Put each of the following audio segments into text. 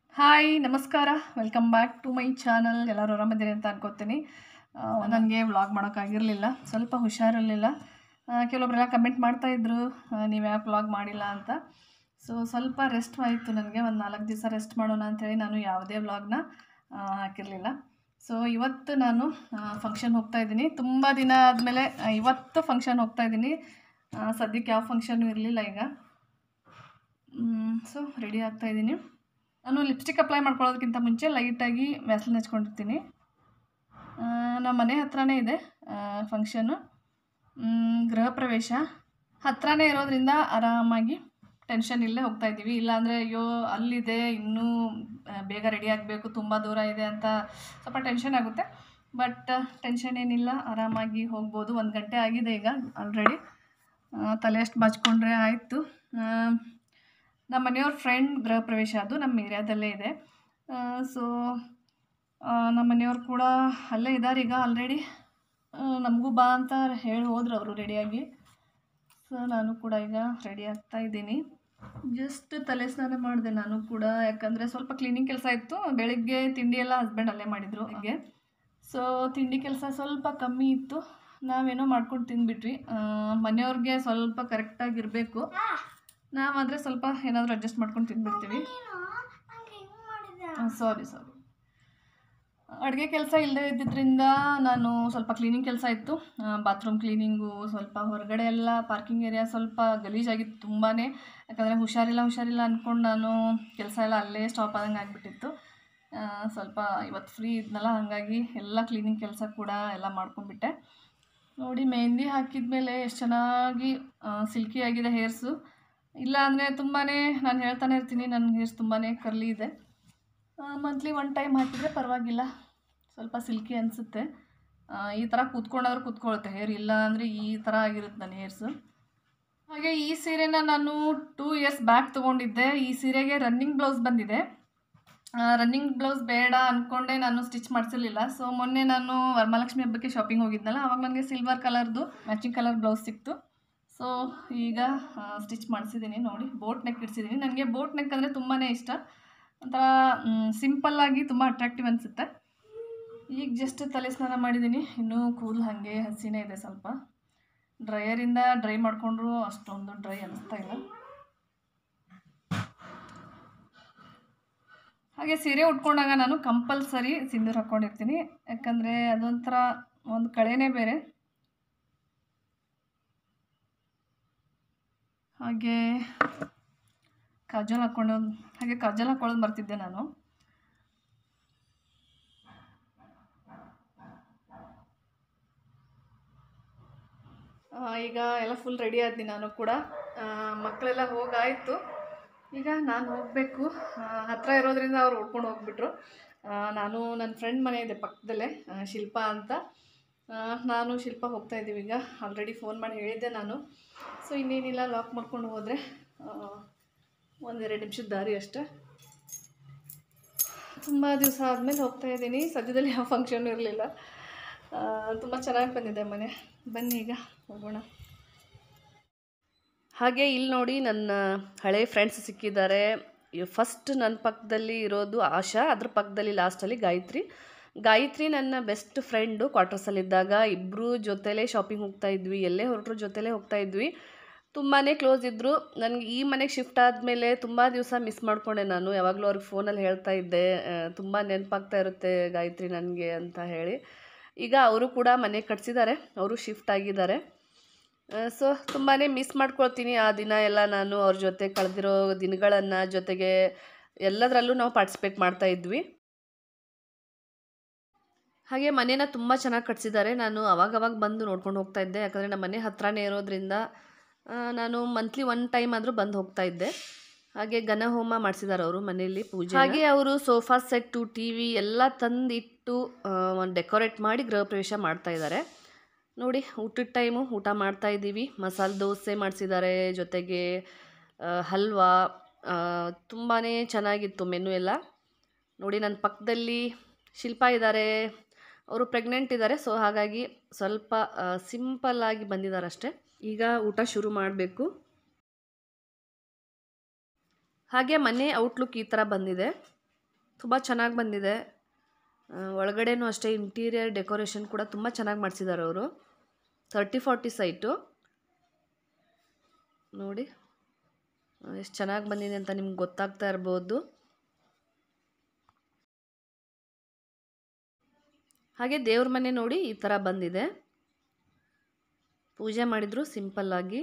hi ನಮಸ್ಕಾರ welcome back to my channel ಎಲ್ಲರೂ ಆರಾಮದಿರಿ ಅಂತ ಅನ್ಕೋತೀನಿ ನನಗೆ ವ್ಲಾಗ್ ಮಾಡೋಕ್ಕಾಗಿರಲಿಲ್ಲ ಸ್ವಲ್ಪ ಹುಷಾರಿರಲಿಲ್ಲ ಕೆಲವೊಬ್ಬರೆಲ್ಲ ಕಮೆಂಟ್ ಮಾಡ್ತಾಯಿದ್ರು ನೀವು ಯಾಕೆ ವ್ಲಾಗ್ ಮಾಡಿಲ್ಲ ಅಂತ ಸೊ ಸ್ವಲ್ಪ ರೆಸ್ಟ್ ಆಯಿತು ನನಗೆ ಒಂದು ನಾಲ್ಕು ದಿವಸ ರೆಸ್ಟ್ ಮಾಡೋಣ ಅಂಥೇಳಿ ನಾನು ಯಾವುದೇ ವ್ಲಾಗ್ನ ಹಾಕಿರಲಿಲ್ಲ ಸೊ ಇವತ್ತು ನಾನು ಫಂಕ್ಷನ್ ಹೋಗ್ತಾ ಇದ್ದೀನಿ ತುಂಬ ದಿನ ಆದಮೇಲೆ ಇವತ್ತು ಫಂಕ್ಷನ್ ಹೋಗ್ತಾ ಇದ್ದೀನಿ ಸದ್ಯಕ್ಕೆ ಯಾವ ಫಂಕ್ಷನು ಇರಲಿಲ್ಲ ಈಗ ಸೊ ರೆಡಿ ಆಗ್ತಾ ಇದ್ದೀನಿ ನಾನು ಲಿಪ್ಸ್ಟಿಕ್ ಅಪ್ಲೈ ಮಾಡ್ಕೊಳ್ಳೋದಕ್ಕಿಂತ ಮುಂಚೆ ಲೈಟಾಗಿ ವ್ಯಾಸ್ಲಿನ್ ಹಚ್ಕೊಂಡಿರ್ತೀನಿ ಆ, ನಮ್ಮ ಮನೆ ಹತ್ರನೇ ಇದೆ ಫಂಕ್ಷನು ಗೃಹ ಪ್ರವೇಶ ಹತ್ರನೇ ಇರೋದ್ರಿಂದ ಆರಾಮಾಗಿ ಟೆನ್ಷನ್ ಇಲ್ಲೇ ಹೋಗ್ತಾ ಇದ್ದೀವಿ ಇಲ್ಲಾಂದರೆ ಅಯ್ಯೋ ಅಲ್ಲಿದೆ ಇನ್ನೂ ಆ, ಬೇಗ ರೆಡಿ ಆಗಬೇಕು ತುಂಬ ದೂರ ಇದೆ ಅಂತ ಸ್ವಲ್ಪ ಟೆನ್ಷನ್ ಆಗುತ್ತೆ ಬಟ್ ಟೆನ್ಷನ್ ಏನಿಲ್ಲ ಆರಾಮಾಗಿ ಹೋಗ್ಬೋದು ಒಂದು ಗಂಟೆ ಆಗಿದೆ ಈಗ ಆಲ್ರೆಡಿ ತಲೆ ಅಷ್ಟು ಬಾಚ್ಕೊಂಡ್ರೆ ಆಯಿತು ನಮ್ಮ ಮನೆಯವ್ರ ಫ್ರೆಂಡ್ ಗೃಹ ಪ್ರವೇಶ ಅದು ನಮ್ಮ ಏರಿಯಾದಲ್ಲೇ ಇದೆ ಸೊ ನಮ್ಮ ಮನೆಯವ್ರು ಕೂಡ ಅಲ್ಲೇ ಇದ್ದಾರೆ ಈಗ ಆಲ್ರೆಡಿ ನಮಗೂ ಬಾ ಅಂತ ಹೇಳಿ ಹೋದ್ರು ಅವರು ರೆಡಿಯಾಗಿ ಸೊ ನಾನು ಕೂಡ ಈಗ ರೆಡಿ ಆಗ್ತಾ ಇದ್ದೀನಿ ಜಸ್ಟ್ ತಲೆ ಸ್ನಾನ ಮಾಡಿದೆ ನಾನು ಕೂಡ ಯಾಕಂದರೆ ಸ್ವಲ್ಪ ಕ್ಲೀನಿಂಗ್ ಕೆಲಸ ಇತ್ತು ಬೆಳಿಗ್ಗೆ ತಿಂಡಿ ಎಲ್ಲ ಹಸ್ಬೆಂಡ್ ಅಲ್ಲೇ ಮಾಡಿದರು ಹಾಗೆ ಸೊ ತಿಂಡಿ ಕೆಲಸ ಸ್ವಲ್ಪ ಕಮ್ಮಿ ಇತ್ತು ನಾವೇನೋ ಮಾಡ್ಕೊಂಡು ತಿಂದ್ಬಿಟ್ವಿ ಆ, ಮನೆಯವ್ರಿಗೆ ಸ್ವಲ್ಪ ಕರೆಕ್ಟಾಗಿರಬೇಕು ನಾವಾದರೆ ಸ್ವಲ್ಪ ಏನಾದರೂ ಅಡ್ಜಸ್ಟ್ ಮಾಡ್ಕೊಂಡು ತಿಂದ್ಬಿಡ್ತೀವಿ ಸಾರಿ ಸಾರಿ ಅಡುಗೆ ಕೆಲಸ ಇಲ್ಲದೆ ಇದ್ದಿದ್ದರಿಂದ ನಾನು ಸ್ವಲ್ಪ ಕ್ಲೀನಿಂಗ್ ಕೆಲಸ ಇತ್ತು ಬಾತ್ರೂಮ್ ಕ್ಲೀನಿಂಗು ಸ್ವಲ್ಪ ಹೊರಗಡೆ ಎಲ್ಲ ಪಾರ್ಕಿಂಗ್ ಏರಿಯಾ ಸ್ವಲ್ಪ ಗಲೀಜಾಗಿತ್ತು ತುಂಬಾ ಯಾಕಂದರೆ ಹುಷಾರಿಲ್ಲ ಹುಷಾರಿಲ್ಲ ಅಂದ್ಕೊಂಡು ನಾನು ಕೆಲಸ ಎಲ್ಲ ಅಲ್ಲೇ ಸ್ಟಾಪ್ ಆದಂಗೆ ಆಗಿಬಿಟ್ಟಿತ್ತು ಆ, ಸ್ವಲ್ಪ ಇವತ್ತು ಫ್ರೀ ಇದ್ನಲ್ಲ ಹಾಗಾಗಿ ಎಲ್ಲ ಕ್ಲೀನಿಂಗ್ ಕೆಲಸ ಕೂಡ ಎಲ್ಲ ಮಾಡ್ಕೊಂಡ್ಬಿಟ್ಟೆ ನೋಡಿ ಮೆಹಂದಿ ಹಾಕಿದ ಮೇಲೆ ಎಷ್ಟು ಚೆನ್ನಾಗಿ ಸಿಲ್ಕಿ ಆಗಿದೆ ಹೇರ್ಸು ಇಲ್ಲ ಅಂದರೆ ತುಂಬಾ ನಾನು ಹೇಳ್ತಾನೆ ಇರ್ತೀನಿ ನನ್ನ ಹೇರ್ಸ್ ತುಂಬಾ ಕರ್ಲಿ ಇದೆ ಮಂತ್ಲಿ ಒನ್ ಟೈಮ್ ಹಾಕಿದರೆ ಪರವಾಗಿಲ್ಲ ಸ್ವಲ್ಪ ಸಿಲ್ಕಿ ಅನಿಸುತ್ತೆ ಈ ಥರ ಕೂತ್ಕೊಂಡಾದ್ರೂ ಕೂತ್ಕೊಳುತ್ತೆ ಹೇರ್ ಇಲ್ಲ ಅಂದರೆ ಈ ಥರ ಆಗಿರುತ್ತೆ ನನ್ನ ಹೇರ್ಸು ಹಾಗೆ ಈ ಸೀರೆನ ನಾನು ಟೂ ಇಯರ್ಸ್ ಬ್ಯಾಕ್ ತೊಗೊಂಡಿದ್ದೆ ಈ ಸೀರೆಗೆ ರನ್ನಿಂಗ್ ಬ್ಲೌಸ್ ಬಂದಿದೆ ರನ್ನಿಂಗ್ ಬ್ಲೌಸ್ ಬೇಡ ಅಂದ್ಕೊಂಡೆ ನಾನು ಸ್ಟಿಚ್ ಮಾಡಿಸಿರ್ಲಿಲ್ಲ ಸೊ ಮೊನ್ನೆ ನಾನು ವರಮಹಾಲಕ್ಷ್ಮಿ ಹಬ್ಬಕ್ಕೆ ಶಾಪಿಂಗ್ ಹೋಗಿದ್ನಲ್ಲ ಅವಾಗ ನನಗೆ ಸಿಲ್ವರ್ ಕಲರ್ದು ಮ್ಯಾಚಿಂಗ್ ಕಲರ್ ಬ್ಲೌಸ್ ಸಿಕ್ತು ಸೊ ಈಗ ಸ್ಟಿಚ್ ಮಾಡಿಸಿದ್ದೀನಿ ನೋಡಿ ಬೋಟ್ ನೆಕ್ ಇಡ್ಸಿದ್ದೀನಿ ನನಗೆ ಬೋಟ್ ನೆಕ್ ಅಂದರೆ ತುಂಬಾ ಇಷ್ಟ ಒಂಥರ ಸಿಂಪಲ್ಲಾಗಿ ತುಂಬ ಅಟ್ರಾಕ್ಟಿವ್ ಅನಿಸುತ್ತೆ ಈಗ ಜಸ್ಟ್ ತಲೆ ಸ್ನಾನ ಮಾಡಿದ್ದೀನಿ ಇನ್ನೂ ಕೂದಲು ಹಾಗೆ ಹಸಿನೇ ಇದೆ ಸ್ವಲ್ಪ ಡ್ರೈಯರಿಂದ ಡ್ರೈ ಮಾಡಿಕೊಂಡ್ರು ಅಷ್ಟೊಂದು ಡ್ರೈ ಅನಿಸ್ತಾ ಇಲ್ಲ ಹಾಗೆ ಸೀರೆ ಉಟ್ಕೊಂಡಾಗ ನಾನು ಕಂಪಲ್ಸರಿ ಸಿಂಧೂರು ಹಾಕ್ಕೊಂಡಿರ್ತೀನಿ ಯಾಕಂದರೆ ಅದೊಂಥರ ಒಂದು ಕಳೆನೇ ಬೇರೆ ಹಾಗೆ ಕಾಜಲ್ ಹಾಕ್ಕೊಂಡು ಹಾಗೆ ಕಾಜಲ್ ಹಾಕ್ಕೊಳ್ಳೋದು ಬರ್ತಿದ್ದೆ ನಾನು ಆ, ಈಗ ಎಲ್ಲ ಫುಲ್ ರೆಡಿ ಆದ್ನಿ ನಾನು ಕೂಡ ಆ, ಮಕ್ಕಳೆಲ್ಲ ಹೋಗಾಯಿತು ಈಗ ನಾನು ಹೋಗಬೇಕು ಹತ್ತಿರ ಇರೋದ್ರಿಂದ ಅವ್ರು ಉಟ್ಕೊಂಡು ಹೋಗ್ಬಿಟ್ರು ಆ, ನಾನು ನನ್ನ ಫ್ರೆಂಡ್ ಮನೆ ಇದೆ ಪಕ್ಕದಲ್ಲೇ ಆ, ಶಿಲ್ಪಾ ಅಂತ ಆ, ನಾನು ಶಿಲ್ಪ ಹೋಗ್ತಾ ಇದ್ದೀವಿ ಈಗ ಆಲ್ರೆಡಿ ಫೋನ್ ಮಾಡಿ ಹೇಳಿದ್ದೆ ನಾನು ಸೊ ಇನ್ನೇನಿಲ್ಲ ಲಾಕ್ ಮಾಡ್ಕೊಂಡು ಹೋದರೆ ಒಂದೆರಡು ನಿಮಿಷದ ದಾರಿ ಅಷ್ಟೇ ತುಂಬ ದಿವಸ ಆದಮೇಲೆ ಹೋಗ್ತಾ ಇದ್ದೀನಿ ಸದ್ಯದಲ್ಲಿ ಯಾವ ಫಂಕ್ಷನ್ ಇರಲಿಲ್ಲ ತುಂಬ ಚೆನ್ನಾಗಿ ಬಂದಿದೆ ಮನೆ ಬನ್ನಿ ಈಗ ಹೋಗೋಣ ಹಾಗೆ ಇಲ್ಲಿ ನೋಡಿ ನನ್ನ ಹಳೆ ಫ್ರೆಂಡ್ಸ್ ಸಿಕ್ಕಿದ್ದಾರೆ ಫಸ್ಟ್ ನನ್ನ ಪಕ್ಕದಲ್ಲಿ ಇರೋದು ಆಶಾ ಅದ್ರ ಪಕ್ಕದಲ್ಲಿ ಲಾಸ್ಟಲ್ಲಿ ಗಾಯತ್ರಿ ಗಾಯತ್ರಿ ನನ್ನ ಬೆಸ್ಟ್ ಫ್ರೆಂಡು ಕ್ವಾರ್ಟರ್ಸಲ್ಲಿದ್ದಾಗ ಇಬ್ಬರು ಜೊತೆಲೇ ಶಾಪಿಂಗ್ ಹೋಗ್ತಾ ಇದ್ವಿ ಎಲ್ಲೇ ಹೊರಟ್ರು ಜೊತೆಲೇ ಹೋಗ್ತಾ ಇದ್ವಿ ತುಂಬಾ ಕ್ಲೋಸ್ ಇದ್ದರು ನನಗೆ ಈ ಮನೆಗೆ ಶಿಫ್ಟ್ ಆದಮೇಲೆ ತುಂಬ ದಿವಸ ಮಿಸ್ ಮಾಡಿಕೊಂಡೆ ನಾನು ಯಾವಾಗಲೂ ಅವ್ರಿಗೆ ಫೋನಲ್ಲಿ ಹೇಳ್ತಾ ಇದ್ದೆ ತುಂಬ ನೆನಪಾಗ್ತಾ ಇರುತ್ತೆ ಗಾಯತ್ರಿ ನನಗೆ ಅಂತ ಹೇಳಿ ಈಗ ಅವರು ಕೂಡ ಮನೆ ಕಟ್ಸಿದ್ದಾರೆ ಅವರು ಶಿಫ್ಟ್ ಆಗಿದ್ದಾರೆ ಸೊ ತುಂಬಾ ಮಿಸ್ ಮಾಡ್ಕೊಳ್ತೀನಿ ಆ ದಿನ ಎಲ್ಲ ನಾನು ಅವ್ರ ಜೊತೆ ಕಳೆದಿರೋ ದಿನಗಳನ್ನು ಜೊತೆಗೆ ಎಲ್ಲದರಲ್ಲೂ ನಾವು ಪಾರ್ಟಿಸಿಪೇಟ್ ಮಾಡ್ತಾ ಇದ್ವಿ ಹಾಗೆ ಮನೇನ ತುಂಬ ಚೆನ್ನಾಗಿ ಕಟ್ಸಿದ್ದಾರೆ ನಾನು ಅವಾಗವಾಗ ಬಂದು ನೋಡ್ಕೊಂಡು ಹೋಗ್ತಾ ಇದ್ದೆ ಯಾಕಂದರೆ ನಮ್ಮ ಮನೆ ಹತ್ರನೇ ಇರೋದ್ರಿಂದ ಆ, ನಾನು ಮಂತ್ಲಿ ಒನ್ ಟೈಮ್ ಆದರೂ ಬಂದು ಹೋಗ್ತಾ ಇದ್ದೆ ಹಾಗೆ ಘನ ಹೋಮ ಮಾಡಿಸಿದ್ದಾರೆ ಅವರು ಮನೆಯಲ್ಲಿ ಪೂಜೆ ಹಾಗೆ ಅವರು ಸೋಫಾ ಸೆಟ್ಟು ಟಿ ವಿ ಎಲ್ಲ ತಂದಿಟ್ಟು ಒಂದು ಡೆಕೋರೇಟ್ ಮಾಡಿ ಗೃಹ ಪ್ರವೇಶ ಮಾಡ್ತಾ ಇದ್ದಾರೆ ನೋಡಿ ಊಟದ ಟೈಮು ಊಟ ಮಾಡ್ತಾ ಇದ್ದೀವಿ ಮಸಾಲೆ ದೋಸೆ ಮಾಡಿಸಿದ್ದಾರೆ ಜೊತೆಗೆ ಆ, ಹಲ್ವಾ ತುಂಬಾ ಚೆನ್ನಾಗಿತ್ತು ಮೆನು ಎಲ್ಲ ನೋಡಿ ನನ್ನ ಪಕ್ಕದಲ್ಲಿ ಶಿಲ್ಪ ಇದ್ದಾರೆ ಅವರು ಪ್ರೆಗ್ನೆಂಟ್ ಇದ್ದಾರೆ ಸೊ ಹಾಗಾಗಿ ಸ್ವಲ್ಪ ಸಿಂಪಲ್ಲಾಗಿ ಬಂದಿದ್ದಾರೆ ಅಷ್ಟೇ ಈಗ ಊಟ ಶುರು ಮಾಡಬೇಕು ಹಾಗೆ ಮನೆ ಔಟ್ಲುಕ್ ಈ ಥರ ಬಂದಿದೆ ತುಂಬ ಚೆನ್ನಾಗಿ ಬಂದಿದೆ ಆ, ಒಳಗಡೆನೂ ಅಷ್ಟೇ ಇಂಟೀರಿಯರ್ ಡೆಕೋರೇಷನ್ ಕೂಡ ತುಂಬ ಚೆನ್ನಾಗಿ ಮಾಡಿಸಿದ್ದಾರೆ ಅವರು ತರ್ಟಿ ಫಾರ್ಟಿ ಸೈಟು ನೋಡಿ ಎಷ್ಟು ಚೆನ್ನಾಗಿ ಬಂದಿದೆ ಅಂತ ನಿಮ್ಗೆ ಗೊತ್ತಾಗ್ತಾ ಇರ್ಬೋದು ಹಾಗೆ ದೇವ್ರ ಮನೆ ನೋಡಿ ಈ ಥರ ಬಂದಿದೆ ಪೂಜೆ ಮಾಡಿದ್ರು ಸಿಂಪಲ್ಲಾಗಿ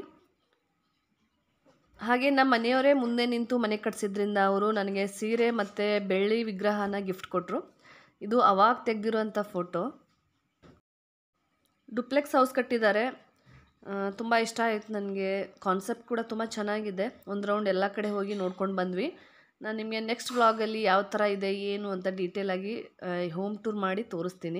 ಹಾಗೆ ನಮ್ಮ ಮನೆಯವರೇ ಮುಂದೆ ನಿಂತು ಮನೆ ಕಟ್ಸಿದ್ರಿಂದ ಅವರು ನನಗೆ ಸೀರೆ ಮತ್ತು ಬೆಳ್ಳಿ ವಿಗ್ರಹನ ಗಿಫ್ಟ್ ಕೊಟ್ಟರು ಇದು ಅವಾಗ ತೆಗೆದಿರೋಂಥ ಫೋಟೋ ಡುಪ್ಲೆಕ್ಸ್ ಹೌಸ್ ಕಟ್ಟಿದ್ದಾರೆ ತುಂಬ ಇಷ್ಟ ಆಯಿತು ನನಗೆ ಕಾನ್ಸೆಪ್ಟ್ ಕೂಡ ತುಂಬ ಚೆನ್ನಾಗಿದೆ ಒಂದು ರೌಂಡ್ ಎಲ್ಲ ಕಡೆ ಹೋಗಿ ನೋಡ್ಕೊಂಡು ಬಂದ್ವಿ ನಾನು ನಿಮಗೆ ನೆಕ್ಸ್ಟ್ ವ್ಲಾಗಲ್ಲಿ ಯಾವ ಥರ ಇದೆ ಏನು ಅಂತ ಡೀಟೇಲಾಗಿ ಹೋಮ್ ಟೂರ್ ಮಾಡಿ ತೋರಿಸ್ತೀನಿ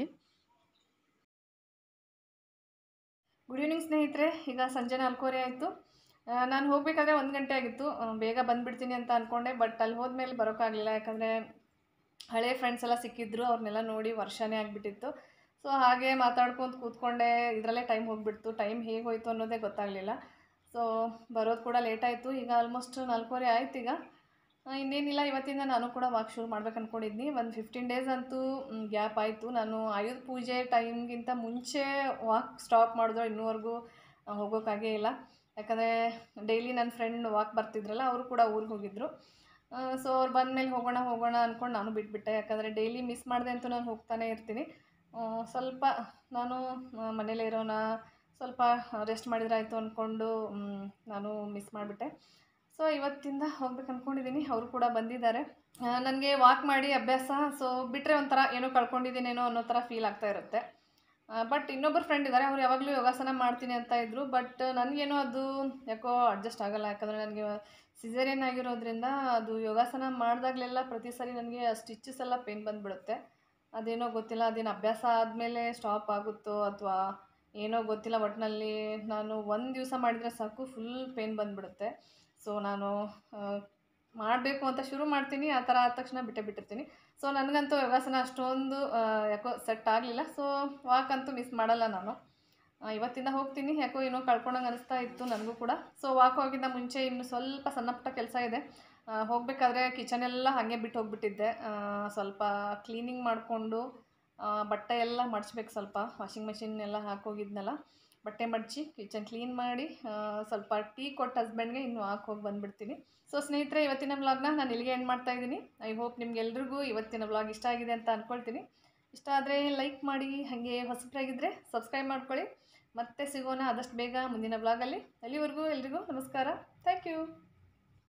ಗುಡ್ ಈವ್ನಿಂಗ್ ಸ್ನೇಹಿತರೆ ಈಗ ಸಂಜೆ ನಾಲ್ಕೂವರೆ ಆಯಿತು ನಾನು ಹೋಗಬೇಕಾದ್ರೆ ಒಂದು ಗಂಟೆ ಆಗಿತ್ತು ಆ, ಬೇಗ ಬಂದುಬಿಡ್ತೀನಿ ಅಂತ ಅಂದ್ಕೊಂಡೆ ಬಟ್ ಅಲ್ಲಿ ಹೋದ್ಮೇಲೆ ಬರೋಕ್ಕಾಗಲಿಲ್ಲ ಯಾಕಂದರೆ ಹಳೆ ಫ್ರೆಂಡ್ಸ್ ಎಲ್ಲ ಸಿಕ್ಕಿದ್ರು ಅವ್ರನ್ನೆಲ್ಲ ನೋಡಿ ವರ್ಷನೇ ಆಗಿಬಿಟ್ಟಿತ್ತು ಸೊ ಹಾಗೆ ಮಾತಾಡ್ಕೊಂತ ಕೂತ್ಕೊಂಡೆ ಇದರಲ್ಲೇ ಟೈಮ್ ಹೋಗ್ಬಿಡ್ತು ಟೈಮ್ ಹೇಗೆ ಹೋಯ್ತು ಅನ್ನೋದೇ ಗೊತ್ತಾಗಲಿಲ್ಲ ಸೊ ಬರೋದು ಕೂಡ ಲೇಟ್ ಆಯಿತು ಈಗ ಆಲ್ಮೋಸ್ಟ್ ನಾಲ್ಕೂವರೆ ಆಯ್ತು ಈಗ ಆ, ಇನ್ನೇನಿಲ್ಲ ಇವತ್ತಿಂದ ನಾನು ಕೂಡ ವಾಕ್ ಶುರು ಮಾಡ್ಬೇಕು ಅಂದ್ಕೊಂಡಿದ್ನಿ ಒಂದು ಫಿಫ್ಟೀನ್ ಡೇಸ್ ಅಂತೂ ಗ್ಯಾಪ್ ಆಯಿತು ನಾನು ಆಯುಧ ಪೂಜೆ ಟೈಮ್ಗಿಂತ ಮುಂಚೆ ವಾಕ್ ಸ್ಟಾಪ್ ಮಾಡಿದ್ರು ಇನ್ನೂವರೆಗೂ ಆ, ಹೋಗೋಕ್ಕಾಗೇ ಇಲ್ಲ ಯಾಕಂದರೆ ಡೈಲಿ ನನ್ನ ಫ್ರೆಂಡ್ ವಾಕ್ ಬರ್ತಿದ್ರಲ್ಲ ಅವರು ಕೂಡ ಊರಿಗೆ ಹೋಗಿದ್ದರು ಸೊ ಅವ್ರು ಬಂದಮೇಲೆ ಹೋಗೋಣ ಹೋಗೋಣ ಅಂದ್ಕೊಂಡು ನಾನು ಬಿಟ್ಬಿಟ್ಟೆ ಯಾಕಂದರೆ ಡೈಲಿ ಮಿಸ್ ಮಾಡಿದೆ ಅಂತೂ ನಾನು ಹೋಗ್ತಾನೆ ಇರ್ತೀನಿ ಆ, ಸ್ವಲ್ಪ ನಾನು ಆ, ಮನೇಲೇ ಇರೋಣ ಸ್ವಲ್ಪ ರೆಸ್ಟ್ ಮಾಡಿದ್ರಾಯ್ತು ಅಂದ್ಕೊಂಡು ಮ್, ನಾನು ಮಿಸ್ ಮಾಡಿಬಿಟ್ಟೆ ಸೊ ಇವತ್ತಿಂದ ಹೋಗ್ಬೇಕು ಅಂದ್ಕೊಂಡಿದ್ದೀನಿ ಅವರು ಕೂಡ ಬಂದಿದ್ದಾರೆ ನನಗೆ ವಾಕ್ ಮಾಡಿ ಅಭ್ಯಾಸ ಸೊ ಬಿಟ್ಟರೆ ಒಂಥರ ಏನೋ ಕಳ್ಕೊಂಡಿದ್ದೀನೇನೋ ಅನ್ನೋ ಥರ ಫೀಲ್ ಆಗ್ತಾ ಇರುತ್ತೆ ಬಟ್ ಇನ್ನೊಬ್ಬರು ಫ್ರೆಂಡ್ ಇದ್ದಾರೆ ಅವ್ರು ಯಾವಾಗಲೂ ಯೋಗಾಸನ ಮಾಡ್ತೀನಿ ಅಂತ ಇದ್ದರು ಬಟ್ ನನಗೇನೋ ಅದು ಯಾಕೋ ಅಡ್ಜಸ್ಟ್ ಆಗಲ್ಲ ಯಾಕಂದರೆ ನನಗೆ ಸಿಸೇರಿಯನ್ ಆಗಿರೋದ್ರಿಂದ ಅದು ಯೋಗಾಸನ ಮಾಡಿದಾಗಲೆಲ್ಲ ಪ್ರತಿ ಸರಿ ನನಗೆ ಆ ಸ್ಟಿಚಸ್ ಎಲ್ಲ ಪೇನ್ ಬಂದುಬಿಡುತ್ತೆ ಅದೇನೋ ಗೊತ್ತಿಲ್ಲ ಅದೇನು ಅಭ್ಯಾಸ ಆದಮೇಲೆ ಸ್ಟಾಪ್ ಆಗುತ್ತೋ ಅಥವಾ ಏನೋ ಗೊತ್ತಿಲ್ಲ ಒಟ್ಟಿನಲ್ಲಿ ನಾನು ಒಂದು ದಿವಸ ಮಾಡಿದರೆ ಸಾಕು ಫುಲ್ ಪೇನ್ ಬಂದುಬಿಡುತ್ತೆ ಸೊ ನಾನು ಮಾಡಬೇಕು ಅಂತ ಶುರು ಮಾಡ್ತೀನಿ ಆ ಥರ ಆದ ತಕ್ಷಣ ಬಿಟ್ಟೇ ಬಿಟ್ಟಿರ್ತೀನಿ ಸೊ ನನಗಂತೂ ಯೋಗಾಸನ ಅಷ್ಟೊಂದು ಆ, ಯಾಕೋ ಸೆಟ್ ಆಗಲಿಲ್ಲ ಸೊ ವಾಕ್ ಅಂತೂ ಮಿಸ್ ಮಾಡಲ್ಲ ನಾನು ಆ, ಇವತ್ತಿಂದ ಹೋಗ್ತೀನಿ ಯಾಕೋ ಏನೋ ಕಳ್ಕೊಂಡಂಗೆ ಅನಿಸ್ತಾ ಇತ್ತು ನನಗೂ ಕೂಡ ಸೊ ವಾಕ್ ಹೋಗಿದ್ದ ಮುಂಚೆ ಇನ್ನು ಸ್ವಲ್ಪ ಸಣ್ಣ ಪುಟ್ಟ ಕೆಲಸ ಇದೆ ಆ, ಹೋಗ್ಬೇಕಾದ್ರೆ ಕಿಚನ್ ಎಲ್ಲ ಹಾಗೆ ಬಿಟ್ಟು ಹೋಗ್ಬಿಟ್ಟಿದ್ದೆ ಆ, ಸ್ವಲ್ಪ ಕ್ಲೀನಿಂಗ್ ಮಾಡಿಕೊಂಡು ಬಟ್ಟೆ ಎಲ್ಲ ಮಡ್ಚ್ಬೇಕು ಸ್ವಲ್ಪ ವಾಷಿಂಗ್ ಮೆಷಿನ್ ಎಲ್ಲ ಹಾಕೋಗಿದ್ನಲ್ಲ ಬಟ್ಟೆ ಮಡಚಿ ಕಿಚನ್ ಕ್ಲೀನ್ ಮಾಡಿ ಆ, ಸ್ವಲ್ಪ ಟೀ ಕೊಟ್ಟು ಹಸ್ಬೆಂಡ್ಗೆ ಇನ್ನು ಹಾಕಿ ಹೋಗಿ ಬಂದುಬಿಡ್ತೀನಿ ಸೊ ಸ್ನೇಹಿತರೆ ಇವತ್ತಿನ ವ್ಲಾಗ್ನ ನಾನು ಇಲ್ಲಿಗೆ ಎಂಡ್ ಮಾಡ್ತಾ ಇದ್ದೀನಿ ಐ ಹೋಪ್ ನಿಮ್ಗೆಲ್ರಿಗೂ ಇವತ್ತಿನ ವ್ಲಾಗ್ ಇಷ್ಟ ಆಗಿದೆ ಅಂತ ಅಂದ್ಕೊಳ್ತೀನಿ ಇಷ್ಟ ಆದರೆ ಲೈಕ್ ಮಾಡಿ ಹಾಗೆ ಹೊಸಬ್ರಾಗಿದ್ದರೆ ಸಬ್ಸ್ಕ್ರೈಬ್ ಮಾಡ್ಕೊಳ್ಳಿ ಮತ್ತೆ ಸಿಗೋಣ ಆದಷ್ಟು ಬೇಗ ಮುಂದಿನ ವ್ಲಾಗಲ್ಲಿ ಅಲ್ಲಿವರೆಗೂ ಎಲ್ರಿಗೂ ನಮಸ್ಕಾರ ಥ್ಯಾಂಕ್ ಯು